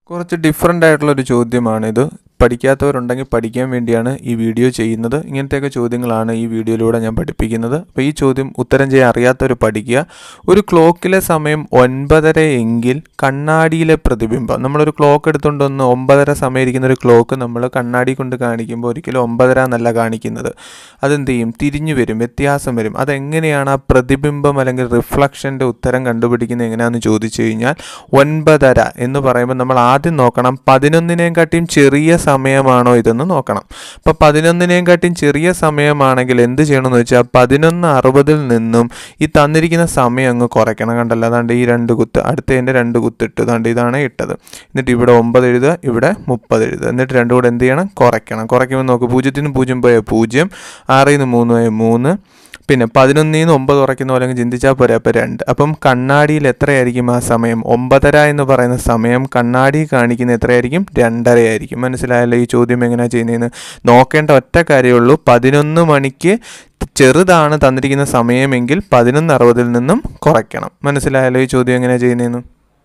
കുറച്ച് ഡിഫറെൻ്റ് ആയിട്ടുള്ളൊരു ചോദ്യമാണിത് പഠിക്കാത്തവരുണ്ടെങ്കിൽ പഠിക്കാൻ വേണ്ടിയാണ് ഈ വീഡിയോ ചെയ്യുന്നത് ഇങ്ങനത്തെയൊക്കെ ചോദ്യങ്ങളാണ് ഈ വീഡിയോയിലൂടെ ഞാൻ പഠിപ്പിക്കുന്നത് അപ്പോൾ ഈ ചോദ്യം ഉത്തരം ചെയ്യാൻ അറിയാത്തവർ പഠിക്കുക ഒരു ക്ലോക്കിലെ സമയം ഒൻപതര എങ്കിൽ കണ്ണാടിയിലെ പ്രതിബിംബം നമ്മളൊരു ക്ലോക്ക് എടുത്തുകൊണ്ട് വന്ന് ഒമ്പതര സമയം ഇരിക്കുന്ന ഒരു ക്ലോക്ക് നമ്മൾ കണ്ണാടി കൊണ്ട് കാണിക്കുമ്പോൾ ഒരിക്കലും ഒമ്പതര എന്നല്ല കാണിക്കുന്നത് അതെന്ത് ചെയ്യും തിരിഞ്ഞു വരും വ്യത്യാസം വരും അതെങ്ങനെയാണ് ആ പ്രതിബിംബം അല്ലെങ്കിൽ റിഫ്ലക്ഷൻ്റെ ഉത്തരം കണ്ടുപിടിക്കുന്നത് എങ്ങനെയാണെന്ന് ചോദിച്ചു കഴിഞ്ഞാൽ ഒൻപതര എന്ന് പറയുമ്പോൾ നമ്മൾ ആദ്യം നോക്കണം പതിനൊന്നിനെയും കാട്ടിയും ചെറിയ സമയമാണോ ഇതെന്ന് നോക്കണം അപ്പോൾ പതിനൊന്നിനെയും കാട്ടിയും ചെറിയ സമയമാണെങ്കിൽ എന്ത് ചെയ്യണമെന്ന് വെച്ചാൽ പതിനൊന്ന് അറുപതിൽ നിന്നും ഈ തന്നിരിക്കുന്ന സമയം അങ്ങ് കുറയ്ക്കണം കണ്ടല്ലോ അതാണ്ട് ഈ രണ്ട് കുത്ത് അടുത്തതിൻ്റെ രണ്ട് കുത്തിട്ട് അതാണ്ട് ഇതാണ് ഇട്ടത് എന്നിട്ട് ഇവിടെ ഒമ്പത് എഴുതുക ഇവിടെ മുപ്പത് എഴുതുക എന്നിട്ട് രണ്ടും കൂടെ എന്ത് ചെയ്യണം കുറയ്ക്കണം കുറയ്ക്കുമ്പോൾ നോക്ക് പൂജ്യത്തിൽ നിന്ന് പൂജ്യം പോയ പൂജ്യം ആറിൽ നിന്ന് മൂന്ന് പോയ മൂന്ന് പിന്നെ പതിനൊന്നിൽ നിന്ന് ഒമ്പത് കുറയ്ക്കുന്ന പോലെ അങ്ങ് ചിന്തിച്ചാൽ പോരെ അപ്പോൾ രണ്ട് അപ്പം കണ്ണാടിയിൽ എത്രയായിരിക്കും ആ സമയം ഒമ്പതര എന്ന് പറയുന്ന സമയം കണ്ണാടി കാണിക്കുന്ന എത്രയായിരിക്കും രണ്ടര ആയിരിക്കും മനസ്സിലായല്ലോ ഈ ചോദ്യം എങ്ങനെയാണ് ചെയ്യുന്നതെന്ന് നോക്കേണ്ട ഒറ്റ കാര്യമുള്ളൂ പതിനൊന്ന് മണിക്ക് ചെറുതാണ് തന്നിരിക്കുന്ന സമയമെങ്കിൽ പതിനൊന്ന് അറുപതിൽ നിന്നും കുറയ്ക്കണം മനസ്സിലായല്ലോ ഈ ചോദ്യം എങ്ങനെയാണ് ചെയ്യുന്നതെന്ന്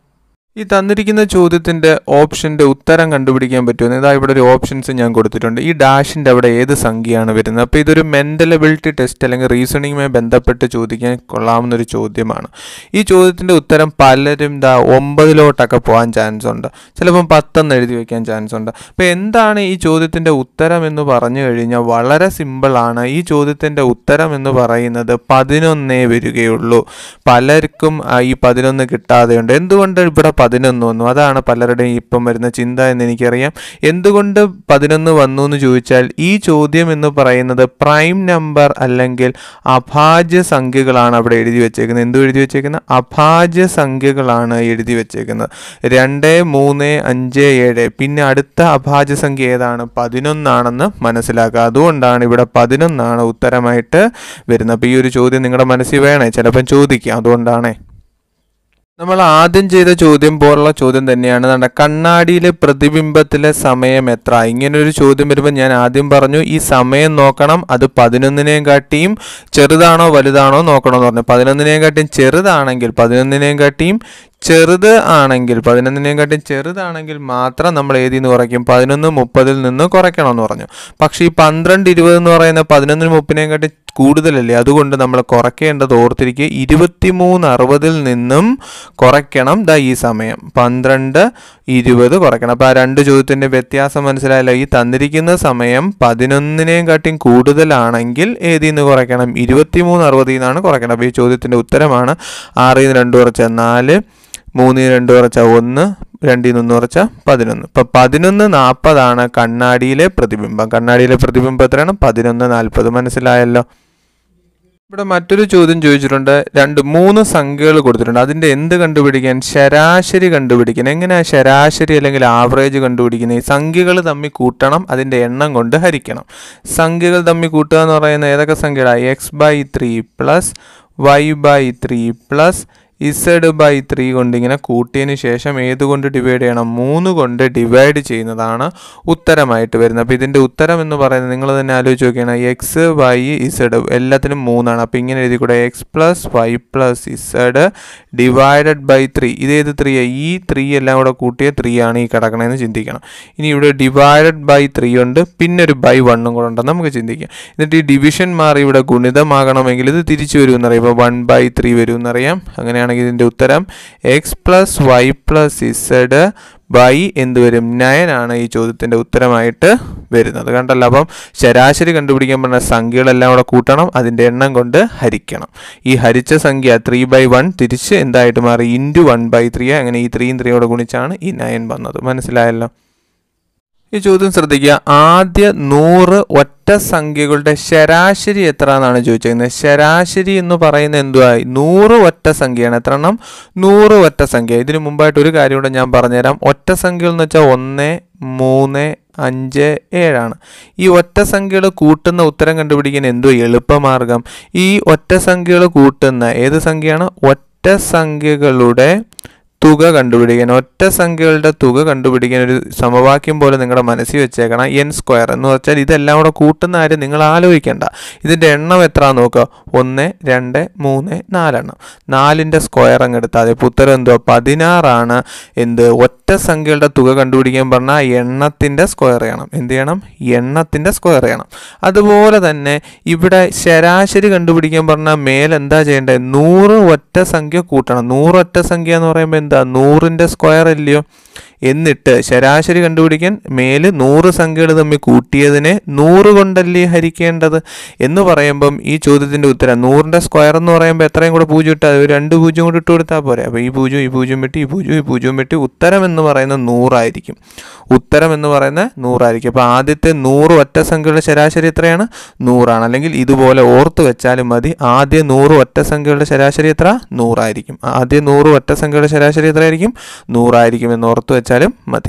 ഈ തന്നിരിക്കുന്ന ചോദ്യത്തിൻ്റെ ഓപ്ഷൻ്റെ ഉത്തരം കണ്ടുപിടിക്കാൻ പറ്റുമെന്ന് ഇതാ ഇവിടെ ഒരു ഓപ്ഷൻസ് ഞാൻ കൊടുത്തിട്ടുണ്ട് ഈ ഡാഷിൻ്റെ അവിടെ ഏത് സംഖ്യയാണ് വരുന്നത് അപ്പോൾ ഇതൊരു മെൻ്റൽ എബിലിറ്റി ടെസ്റ്റ് അല്ലെങ്കിൽ റീസണിങ്ങുമായി ബന്ധപ്പെട്ട് ചോദിക്കാൻ കൊള്ളാവുന്നൊരു ചോദ്യമാണ് ഈ ചോദ്യത്തിൻ്റെ ഉത്തരം പലരും ദാ ഒമ്പതിലോട്ടൊക്കെ പോകാൻ ചാൻസ് ഉണ്ട് ചിലപ്പം പത്തെന്ന് എഴുതി വയ്ക്കാൻ ചാൻസ് ഉണ്ട് അപ്പോൾ എന്താണ് ഈ ചോദ്യത്തിൻ്റെ ഉത്തരം എന്ന് പറഞ്ഞു കഴിഞ്ഞാൽ വളരെ സിമ്പിളാണ് ഈ ചോദ്യത്തിൻ്റെ ഉത്തരം എന്ന് പറയുന്നത് പതിനൊന്നേ വരികയുള്ളൂ പലർക്കും ആ, ഈ പതിനൊന്ന് കിട്ടാതെയുണ്ട് എന്തുകൊണ്ട് ഇവിടെ പതിനൊന്ന് വന്നു അതാണ് പലരുടെയും ഇപ്പം വരുന്ന ചിന്ത എന്ന് എനിക്കറിയാം എന്തുകൊണ്ട് പതിനൊന്ന് വന്നു എന്ന് ചോദിച്ചാൽ ഈ ചോദ്യം എന്ന് പറയുന്നത് പ്രൈം നമ്പർ അല്ലെങ്കിൽ അഭാജ്യ സംഖ്യകളാണ് അവിടെ എഴുതി വെച്ചേക്കുന്നത് എന്തു എഴുതി വെച്ചേക്കുന്നത് അഭാജ്യ സംഖ്യകളാണ് എഴുതി വെച്ചേക്കുന്നത് രണ്ട് മൂന്ന് അഞ്ച് ഏഴ് പിന്നെ അടുത്ത അഭാജ്യ സംഖ്യ ഏതാണ് പതിനൊന്നാണെന്ന് മനസ്സിലാക്കുക അതുകൊണ്ടാണ് ഇവിടെ പതിനൊന്നാണ് ഉത്തരമായിട്ട് വരുന്നത് അപ്പോൾ ഈ ഒരു ചോദ്യം നിങ്ങളുടെ മനസ്സിൽ വേണേ ചിലപ്പം ചോദിക്കാം അതുകൊണ്ടാണേ നമ്മൾ ആദ്യം ചെയ്ത ചോദ്യം പോലുള്ള ചോദ്യം തന്നെയാണ് നമ്മുടെ കണ്ണാടിയിലെ പ്രതിബിംബത്തിലെ സമയം എത്ര ഇങ്ങനെ ഒരു ചോദ്യം വരുമ്പോൾ ഞാൻ ആദ്യം പറഞ്ഞു ഈ സമയം നോക്കണം അത് പതിനൊന്നിനെയും കാട്ടിയും ചെറുതാണോ വലുതാണോ നോക്കണമെന്ന് പറഞ്ഞു പതിനൊന്നിനെയും കാട്ടിയും ചെറുതാണെങ്കിൽ പതിനൊന്നിനെയും കാട്ടിയും ചെറുത് ആണെങ്കിൽ പതിനൊന്നിനെയും കാട്ടിയും ചെറുതാണെങ്കിൽ മാത്രം നമ്മൾ ഏതിൽ നിന്ന് കുറയ്ക്കും പതിനൊന്ന് മുപ്പതിൽ നിന്ന് കുറയ്ക്കണമെന്ന് പറഞ്ഞു പക്ഷേ ഈ പന്ത്രണ്ട് ഇരുപത് എന്ന് പറയുന്ന പതിനൊന്നിന് മുപ്പതിനെയും കാട്ടി കൂടുതലല്ലേ അതുകൊണ്ട് നമ്മൾ കുറയ്ക്കേണ്ടത് ഓർത്തിരിക്കുക ഇരുപത്തിമൂന്ന് അറുപതിൽ നിന്നും കുറയ്ക്കണം ദാ ഈ സമയം പന്ത്രണ്ട് ഇരുപത് കുറയ്ക്കണം അപ്പോൾ ആ രണ്ട് ചോദ്യത്തിൻ്റെ വ്യത്യാസം മനസ്സിലായല്ലോ ഈ തന്നിരിക്കുന്ന സമയം പതിനൊന്നിനെയും കാട്ടിയും കൂടുതലാണെങ്കിൽ ഏതിൽ നിന്ന് കുറയ്ക്കണം ഇരുപത്തിമൂന്ന് അറുപതിൽ നിന്നാണ് കുറയ്ക്കണം അപ്പോൾ ഈ ചോദ്യത്തിൻ്റെ ഉത്തരമാണ് ആറിൽ നിന്ന് രണ്ട് കുറച്ച നാല് മൂന്നിൽ രണ്ട് കുറച്ച ഒന്ന് രണ്ടിൽ നിന്ന് കുറച്ച പതിനൊന്ന് ഇപ്പം പതിനൊന്ന് നാൽപ്പതാണ് കണ്ണാടിയിലെ പ്രതിബിംബം കണ്ണാടിയിലെ പ്രതിബിംബം എത്രയാണ് പതിനൊന്ന് നാൽപ്പത് മനസ്സിലായല്ലോ ഇവിടെ മറ്റൊരു ചോദ്യം ചോദിച്ചിട്ടുണ്ട് രണ്ട് മൂന്ന് സംഖ്യകൾ കൊടുത്തിട്ടുണ്ട് അതിൻ്റെ എന്ത് കണ്ടുപിടിക്കാൻ ശരാശരി കണ്ടുപിടിക്കാൻ എങ്ങനെയാണ് ശരാശരി അല്ലെങ്കിൽ ആവറേജ് കണ്ടുപിടിക്കുന്നത് ഈ സംഖ്യകൾ തമ്മിൽ കൂട്ടണം അതിൻ്റെ എണ്ണം കൊണ്ട് ഹരിക്കണം സംഖ്യകൾ തമ്മിൽ കൂട്ടുക എന്ന് പറയുന്നത് ഏതൊക്കെ സംഖ്യകളാണ് X by three plus Y by three plus Z by three കൊണ്ട് ഇങ്ങനെ കൂട്ടിയതിന് ശേഷം ഏത് കൊണ്ട് ഡിവൈഡ് ചെയ്യണം മൂന്ന് കൊണ്ട് ഡിവൈഡ് ചെയ്യുന്നതാണ് ഉത്തരമായിട്ട് വരുന്നത് അപ്പോൾ ഇതിൻ്റെ ഉത്തരം എന്ന് പറയുന്നത് നിങ്ങൾ തന്നെ ആലോചിച്ച് നോക്കിയാണ് എക്സ് വൈ ഇസഡ് എല്ലാത്തിനും മൂന്നാണ് അപ്പോൾ ഇങ്ങനെ എഴുതി കൂടെ x plus y plus z divided by three ഇതേത് ത്രീ ഈ ത്രീ എല്ലാം കൂടെ കൂട്ടിയ ത്രീ ആണ് ഈ കിടക്കണതെന്ന് ചിന്തിക്കണം ഇനി ഇവിടെ ഡിവൈഡഡ് ബൈ ത്രീ ഉണ്ട് പിന്നെ ഒരു ബൈ വണ്ണും കൂടെ ഉണ്ടെന്ന് നമുക്ക് ചിന്തിക്കാം എന്നിട്ട് ഈ ഡിവിഷൻ മാറി ഇവിടെ ഗുണിതമാകണമെങ്കിൽ ഇത് തിരിച്ചു വരുമെന്നറിയാം ഇപ്പോൾ വൺ ബൈ ത്രീ വരുമെന്നറിയാം അങ്ങനെയാണെങ്കിൽ ഇതിൻ്റെ ഉത്തരം x plus y plus Z by എന്ത് വരും നയൻ ആണ് ഈ ചോദ്യത്തിൻ്റെ ഉത്തരമായിട്ട് വരുന്നത് കണ്ടല്ലോ അപ്പം ശരാശരി കണ്ടുപിടിക്കാൻ പറഞ്ഞ സംഖ്യകളെല്ലാം കൂടെ കൂട്ടണം അതിൻ്റെ എണ്ണം കൊണ്ട് ഹരിക്കണം ഈ ഹരിച്ച സംഖ്യ ത്രീ ബൈ വൺ തിരിച്ച് എന്തായിട്ട് മാറി ഇൻറ്റു വൺ ബൈ ത്രീ അങ്ങനെ ഈ ത്രീയും ത്രീയോടെ ഗുണിച്ചാണ് ഈ നയൻ വന്നത് മനസ്സിലായല്ലോ ഈ ചോദ്യം ശ്രദ്ധിക്കുക ആദ്യ നൂറ് ഒറ്റ സംഖ്യകളുടെ ശരാശരി എത്ര എന്നാണ് ചോദിച്ചിരിക്കുന്നത് ശരാശരി എന്ന് പറയുന്നത് എന്തുവായി നൂറ് ഒറ്റ സംഖ്യയാണ് എത്ര എണ്ണം നൂറ് ഒറ്റ സംഖ്യ ഇതിനു മുമ്പായിട്ട് ഒരു കാര്യം കൂടെ ഞാൻ പറഞ്ഞുതരാം ഒറ്റ സംഖ്യകൾ എന്ന് വെച്ചാൽ ഒന്ന് മൂന്ന് അഞ്ച് ഏഴാണ് ഈ ഒറ്റ സംഖ്യകൾ കൂട്ടുന്ന ഉത്തരം കണ്ടുപിടിക്കാൻ എന്തോ എളുപ്പമാർഗം ഈ ഒറ്റ സംഖ്യകൾ കൂട്ടുന്ന ഏത് സംഖ്യയാണ് ഒറ്റ സംഖ്യകളുടെ തുക കണ്ടുപിടിക്കാൻ ഒറ്റ സംഖ്യകളുടെ തുക കണ്ടുപിടിക്കാൻ ഒരു സമവാക്യം പോലെ നിങ്ങളുടെ മനസ്സിൽ വെച്ചേക്കണം എൻ സ്ക്വയർ എന്ന് വെച്ചാൽ ഇതെല്ലാം കൂടെ കൂട്ടുന്ന കാര്യം നിങ്ങൾ ആലോചിക്കേണ്ട ഇതിൻ്റെ എണ്ണം എത്ര നോക്കുക ഒന്ന് രണ്ട് മൂന്ന് നാലെണ്ണം നാലിൻ്റെ സ്ക്വയർ അങ്ങ് എടുത്താൽ മതി അപ്പോൾ ഉത്തരം എന്തുവാ പതിനാറാണ് എന്ത് ഒറ്റ സംഖ്യകളുടെ തുക കണ്ടുപിടിക്കാൻ പറഞ്ഞാൽ എണ്ണത്തിൻ്റെ സ്ക്വയർ ചെയ്യണം എന്ത് ചെയ്യണം എണ്ണത്തിൻ്റെ സ്ക്വയർ ചെയ്യണം അതുപോലെ തന്നെ ഇവിടെ ശരാശരി കണ്ടുപിടിക്കാൻ പറഞ്ഞാൽ മേലെന്താ ചെയ്യേണ്ടത് നൂറ് ഒറ്റ സംഖ്യ കൂട്ടണം നൂറ് ഒറ്റ സംഖ്യ എന്ന് പറയുമ്പോൾ എന്താ നൂറിൻ്റെ സ്ക്വയർ അല്ലയോ എന്നിട്ട് ശരാശരി കണ്ടുപിടിക്കാൻ മേല് നൂറ് സംഖ്യകൾ തമ്മിൽ കൂട്ടിയതിനെ നൂറ് കൊണ്ടല്ലേ ഹരിക്കേണ്ടത് എന്ന് പറയുമ്പം ഈ ചോദ്യത്തിൻ്റെ ഉത്തരം നൂറിൻ്റെ സ്ക്വയർ എന്ന് പറയുമ്പോൾ എത്രയും കൂടെ പൂജ്യം ഇട്ടാൽ ഒരു രണ്ട് പൂജ്യം കൂടി ഇട്ട് കൊടുത്താൽ പോരെ അപ്പോൾ ഈ പൂജ്യം ഈ പൂജ്യം വെട്ടി ഈ പൂജ്യം ഈ പൂജ്യം വെട്ടി ഉത്തരം എന്ന് പറയുന്നത് നൂറായിരിക്കും ഉത്തരം എന്ന് പറയുന്നത് നൂറായിരിക്കും അപ്പോൾ ആദ്യത്തെ നൂറ് ഒറ്റ സംഖ്യയുടെ ശരാശരി എത്രയാണ് നൂറാണ് അല്ലെങ്കിൽ ഇതുപോലെ ഓർത്ത് വെച്ചാലും മതി ആദ്യ നൂറ് ഒറ്റ സംഖ്യയുടെ ശരാശരി എത്ര നൂറായിരിക്കും ആദ്യ നൂറ് ഒറ്റ സംഖ്യയുടെ ശരാശരി എത്രയായിരിക്കും നൂറായിരിക്കും എന്ന് ഓർത്ത് വെച്ചാലും മതി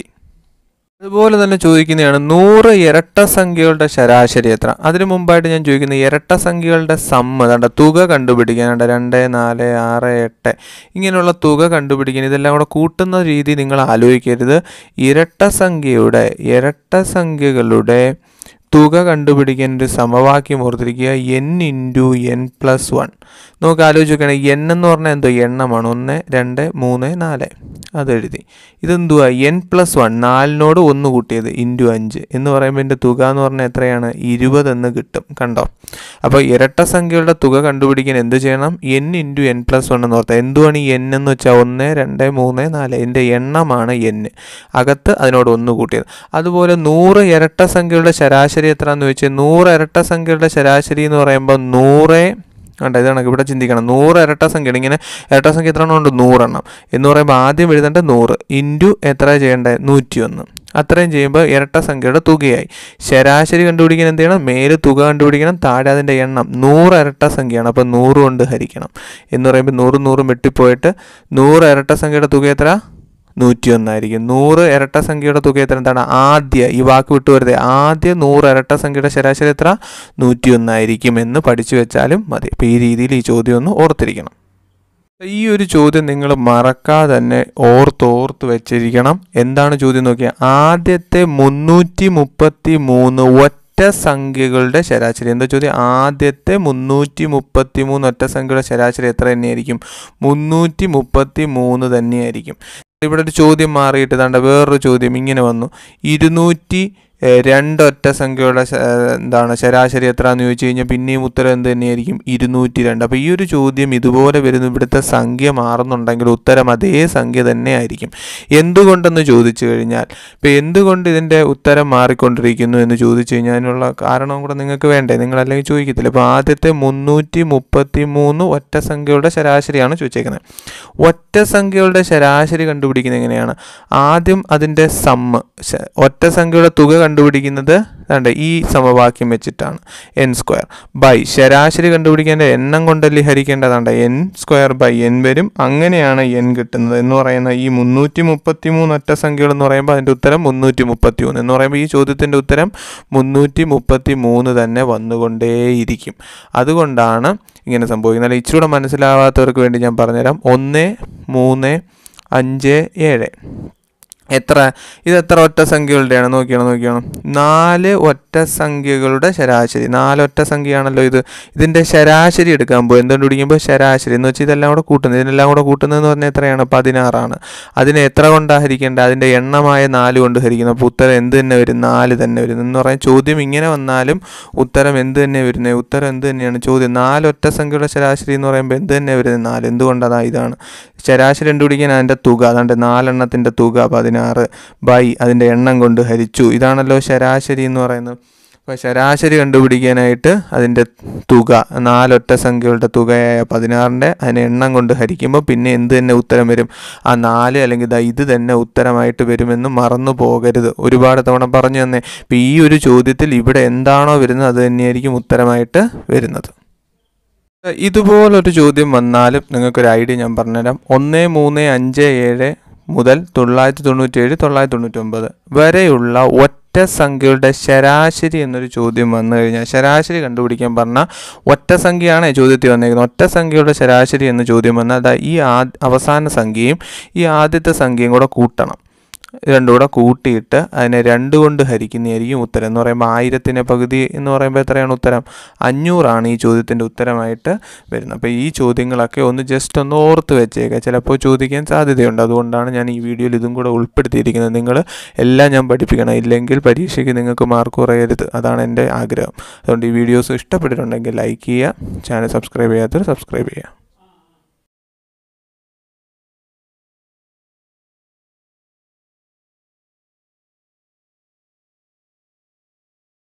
അതുപോലെ തന്നെ ചോദിക്കുന്നതാണ് നൂറ് ഇരട്ട സംഖ്യകളുടെ ശരാശരി എത്ര അതിനു മുമ്പായിട്ട് ഞാൻ ചോദിക്കുന്നത് ഇരട്ട സംഖ്യകളുടെ സമ്മ കണ്ട തുക കണ്ടുപിടിക്കാനുണ്ട് രണ്ട് നാല് ആറ് എട്ട് ഇങ്ങനെയുള്ള തുക കണ്ടുപിടിക്കാൻ ഇതെല്ലാം കൂടെ കൂട്ടുന്ന രീതി നിങ്ങൾ ആലോചിക്കരുത് ഇരട്ട സംഖ്യയുടെ ഇരട്ട സംഖ്യകളുടെ തുക കണ്ടുപിടിക്കാൻ ഒരു സമവാക്യം ഓർത്തിരിക്കുക n into n plus one നമുക്ക് ആലോചിച്ച് നോക്കുകയാണെങ്കിൽ എൻ എന്ന് പറഞ്ഞാൽ എന്തോ എണ്ണമാണ് ഒന്ന് രണ്ട് മൂന്ന് നാല് അതെഴുതി ഇതെന്തുവാ എൻ പ്ലസ് വൺ നാലിനോട് ഒന്ന് കൂട്ടിയത് ഇൻറ്റു അഞ്ച് എന്ന് പറയുമ്പോൾ എൻ്റെ തുക എന്ന് പറഞ്ഞാൽ എത്രയാണ് ഇരുപത് എന്ന് കിട്ടും കണ്ടോ അപ്പോൾ ഇരട്ട സംഖ്യകളുടെ തുക കണ്ടുപിടിക്കാൻ എന്ത് ചെയ്യണം n into n plus one എന്ന് ഓർത്താൽ എന്തുവാണ് ഈ എൻ എന്ന് വെച്ചാൽ ഒന്ന് രണ്ട് മൂന്ന് നാല് എൻ്റെ എണ്ണമാണ് എൻ അകത്ത് അതിനോട് ഒന്ന് കൂട്ടിയത് അതുപോലെ നൂറ് ഇരട്ട സംഖ്യകളുടെ ശരാശരി എത്രയാണെന്ന് ചോദിച്ചാൽ നൂറ് ഇരട്ട സംഖ്യകളുടെ ശരാശരി എന്ന് പറയുമ്പോൾ നൂറ് കണ്ട ഇതാണ് ഇവിടെ ചിന്തിക്കണം നൂറ് ഇരട്ട സംഖ്യയാണ് ഇങ്ങനെ ഇരട്ട സംഖ്യ എത്ര എണ്ണം ഉണ്ട് നൂറെണ്ണം എന്ന് പറയുമ്പോൾ ആദ്യം എഴുതേണ്ട നൂറ് ഇൻറ്റു എത്ര ചെയ്യേണ്ടത് നൂറ്റിയൊന്ന് അത്രയും ചെയ്യുമ്പോൾ ഇരട്ട സംഖ്യയുടെ തുകയായി ശരാശരി കണ്ടുപിടിക്കാൻ എന്ത് ചെയ്യണം മേല് തുക കണ്ടുപിടിക്കണം താഴെ അതിൻ്റെ എണ്ണം നൂറ് ഇരട്ട സംഖ്യയാണ് അപ്പോൾ നൂറ് കൊണ്ട് ഹരിക്കണം എന്ന് പറയുമ്പോൾ നൂറ് നൂറ് വെട്ടിപ്പോയിട്ട് നൂറ് ഇരട്ട സംഖ്യയുടെ തുക എത്ര നൂറ്റിയൊന്നായിരിക്കും നൂറ് ഇരട്ട സംഖ്യയുടെ തുക എത്ര എന്താണ് ആദ്യ ഈ വാക്ക് വിട്ടു വരുന്നത് ആദ്യ നൂറ് ഇരട്ട സംഖ്യയുടെ ശരാശരി എത്ര നൂറ്റിയൊന്നായിരിക്കും എന്ന് പഠിച്ചു വെച്ചാലും മതി അപ്പോൾ ഈ രീതിയിൽ ഈ ചോദ്യം ഒന്ന് ഓർത്തിരിക്കണം ഈ ഒരു ചോദ്യം നിങ്ങൾ മറക്കാതെ തന്നെ ഓർത്ത് ഓർത്ത് വെച്ചിരിക്കണം എന്താണ് ചോദ്യം നോക്കിയാൽ ആദ്യത്തെ മുന്നൂറ്റി മുപ്പത്തി മൂന്ന് ഒറ്റ സംഖ്യകളുടെ ശരാശരി എന്താ ചോദ്യം ആദ്യത്തെ മുന്നൂറ്റി മുപ്പത്തി മൂന്ന് ഒറ്റ സംഖ്യയുടെ ശരാശരി എത്ര തന്നെയായിരിക്കും മുന്നൂറ്റി മുപ്പത്തി മൂന്ന് തന്നെയായിരിക്കും ഇവിടെ ഒരു ചോദ്യം മാറിയിട്ട് ദാണ്ട വേറൊരു ചോദ്യം ഇങ്ങനെ വന്നു ഇരുന്നൂറ്റി ഏഹ്, രണ്ട് ഒറ്റ സംഖ്യയുടെ ശ- ഏഹ്, എന്താണ് ശരാശരി എത്ര എന്ന് ചോദിച്ചു കഴിഞ്ഞാൽ പിന്നെയും ഉത്തരം എന്ത് തന്നെയായിരിക്കും ഇരുന്നൂറ്റി രണ്ട് അപ്പോൾ ഈ ഒരു ചോദ്യം ഇതുപോലെ വരുന്നു ഇവിടുത്തെ സംഖ്യ മാറുന്നുണ്ടെങ്കിൽ ഉത്തരം അതേ സംഖ്യ തന്നെ ആയിരിക്കും എന്തുകൊണ്ടെന്ന് ചോദിച്ചു കഴിഞ്ഞാൽ ഇപ്പോൾ എന്തുകൊണ്ട് ഇതിൻ്റെ ഉത്തരം മാറിക്കൊണ്ടിരിക്കുന്നു എന്ന് ചോദിച്ചു കഴിഞ്ഞാൽ അതിനുള്ള കാരണം കൂടെ നിങ്ങൾക്ക് വേണ്ടേ നിങ്ങൾ അല്ലെങ്കിൽ ചോദിക്കത്തില്ല ഇപ്പോൾ ആദ്യത്തെ മുന്നൂറ്റി മുപ്പത്തി മൂന്ന് ഒറ്റ സംഖ്യയുടെ ശരാശരിയാണ് ചോദിച്ചേക്കുന്നത് ഒറ്റ സംഖ്യകളുടെ ശരാശരി കണ്ടുപിടിക്കുന്നത് എങ്ങനെയാണ് ആദ്യം അതിൻ്റെ സമ്മ് ശ- ഒറ്റ സംഖ്യയുടെ തുക കണ്ടുപിടിക്കുന്നത് വേണ്ട ഈ സമവാക്യം വെച്ചിട്ടാണ് എൻ സ്ക്വയർ ബൈ ശരാശരി കണ്ടുപിടിക്കേണ്ട എണ്ണം കൊണ്ടല്ലേ ഹരിക്കേണ്ടതാണ്ട് എൻ സ്ക്വയർ ബൈ എൻ വരും അങ്ങനെയാണ് എൻ കിട്ടുന്നത് എന്ന് പറയുന്ന ഈ മുന്നൂറ്റി മുപ്പത്തി മൂന്ന് ഒറ്റ സംഖ്യകൾ എന്ന് പറയുമ്പോൾ അതിൻ്റെ ഉത്തരം മുന്നൂറ്റി മുപ്പത്തി മൂന്ന് എന്ന് പറയുമ്പോൾ ഈ ചോദ്യത്തിൻ്റെ ഉത്തരം മുന്നൂറ്റി മുപ്പത്തി മൂന്ന് തന്നെ വന്നുകൊണ്ടേയിരിക്കും അതുകൊണ്ടാണ് ഇങ്ങനെ സംഭവിക്കുന്നത് അല്ല ഇച്ചിരൂടെ മനസ്സിലാവാത്തവർക്ക് വേണ്ടി ഞാൻ പറഞ്ഞുതരാം ഒന്ന് മൂന്ന് അഞ്ച് ഏഴ് എത്ര ഇത് എത്ര ഒറ്റ സംഖ്യകളുടെയാണ് നോക്കിയാണ് നോക്കിയാണ് നാല് ഒറ്റ സംഖ്യകളുടെ ശരാശരി നാല് ഒറ്റ സംഖ്യയാണല്ലോ ഇത് ഇതിൻ്റെ ശരാശരി എടുക്കാൻ പോകും എന്തുകൊണ്ട് പിടിക്കുമ്പോൾ ശരാശരി എന്ന് വെച്ചാൽ ഇതെല്ലാം കൂടെ കൂട്ടുന്നത് ഇതിനെല്ലാം കൂടെ കൂട്ടുന്നതെന്ന് പറഞ്ഞാൽ എത്രയാണ് പതിനാറാണ് അതിനെ എത്ര കൊണ്ടാണ് ഹരിക്കേണ്ടത് അതിൻ്റെ എണ്ണമായ നാല് കൊണ്ട് ഹരിക്കുന്നു അപ്പോൾ ഉത്തരം എന്ത് തന്നെ വരും നാല് തന്നെ വരും എന്ന് പറയാൻ ചോദ്യം ഇങ്ങനെ വന്നാലും ഉത്തരം എന്ത് തന്നെ വരുന്നത് ഉത്തരം എന്ത് തന്നെയാണ് ചോദ്യം നാല് ഒറ്റ സംഖ്യയുടെ ശരാശരി എന്ന് പറയുമ്പോൾ എന്ത് തന്നെ വരുന്നത് നാല് എന്തുകൊണ്ടതാ ഇതാണ് ശരാശരി കണ്ടുപിടിക്കാൻ അതിൻ്റെ തുക അതാണ്ട് നാലെണ്ണത്തിൻ്റെ തുക പതിനാറ് ബൈ അതിൻ്റെ എണ്ണം കൊണ്ട് ഹരിച്ചു ഇതാണല്ലോ ശരാശരി എന്ന് പറയുന്നത് അപ്പോൾ ശരാശരി കണ്ടുപിടിക്കാനായിട്ട് അതിൻ്റെ തുക നാലൊറ്റ സംഖ്യകളുടെ തുകയായ പതിനാറിൻ്റെ അതിനെ എണ്ണം കൊണ്ട് ഹരിക്കുമ്പോൾ പിന്നെ എന്ത് തന്നെ ഉത്തരം വരും ആ നാല് അല്ലെങ്കിൽ ദാ ഇത് തന്നെ ഉത്തരമായിട്ട് വരുമെന്ന് മറന്നു പോകരുത് ഒരുപാട് തവണ പറഞ്ഞു തന്നെ ഇപ്പോൾ ഈ ഒരു ചോദ്യത്തിൽ ഇവിടെ എന്താണോ വരുന്നത് അത് തന്നെയായിരിക്കും ഉത്തരമായിട്ട് വരുന്നത് ഇതുപോലൊരു ചോദ്യം വന്നാലും നിങ്ങൾക്കൊരു ഐഡിയ ഞാൻ പറഞ്ഞുതരാം ഒന്ന് മൂന്ന് അഞ്ച് ഏഴ് മുതൽ തൊള്ളായിരത്തി തൊണ്ണൂറ്റേഴ് തൊള്ളായിരത്തി തൊണ്ണൂറ്റൊമ്പത് വരെയുള്ള ഒറ്റ ഒറ്റ സംഖ്യയുടെ ശരാശരി എന്നൊരു ചോദ്യം വന്നു കഴിഞ്ഞാൽ ശരാശരി കണ്ടുപിടിക്കാൻ പറഞ്ഞാൽ ഒറ്റ സംഖ്യയാണ് ചോദ്യത്തിൽ വന്നിരിക്കുന്നത് ഒറ്റ സംഖ്യയുടെ ശരാശരി എന്ന ചോദ്യം വന്നാൽ അതാ ഈ ആ അവസാന സംഖ്യയും ഈ ആദ്യത്തെ സംഖ്യയും കൂടെ കൂട്ടണം രണ്ടും കൂടെ കൂട്ടിയിട്ട് അതിനെ രണ്ട് കൊണ്ട് ഹരിക്കുന്നതായിരിക്കും ഉത്തരം എന്ന് പറയുമ്പോൾ ആയിരത്തിൻ്റെ പകുതി എന്ന് പറയുമ്പോൾ എത്രയാണ് ഉത്തരം അഞ്ഞൂറാണ് ഈ ചോദ്യത്തിൻ്റെ ഉത്തരമായിട്ട് വരുന്നത് അപ്പോൾ ഈ ചോദ്യങ്ങളൊക്കെ ഒന്ന് ജസ്റ്റ് ഒന്ന് ഓർത്ത് വെച്ചേക്കുക ചിലപ്പോൾ ചോദിക്കാൻ സാധ്യതയുണ്ട് അതുകൊണ്ടാണ് ഞാൻ ഈ വീഡിയോയിൽ ഇതും കൂടെ ഉൾപ്പെടുത്തിയിരിക്കുന്നത് നിങ്ങൾ എല്ലാം ഞാൻ പഠിപ്പിക്കണം ഇല്ലെങ്കിൽ പരീക്ഷയ്ക്ക് നിങ്ങൾക്ക് മാർക്ക് കുറയരുത് അതാണ് എൻ്റെ ആഗ്രഹം അതുകൊണ്ട് ഈ വീഡിയോസ് ഇഷ്ടപ്പെട്ടിട്ടുണ്ടെങ്കിൽ ലൈക്ക് ചെയ്യുക ചാനൽ സബ്സ്ക്രൈബ് ചെയ്യാത്തവർ സബ്സ്ക്രൈബ് ചെയ്യുക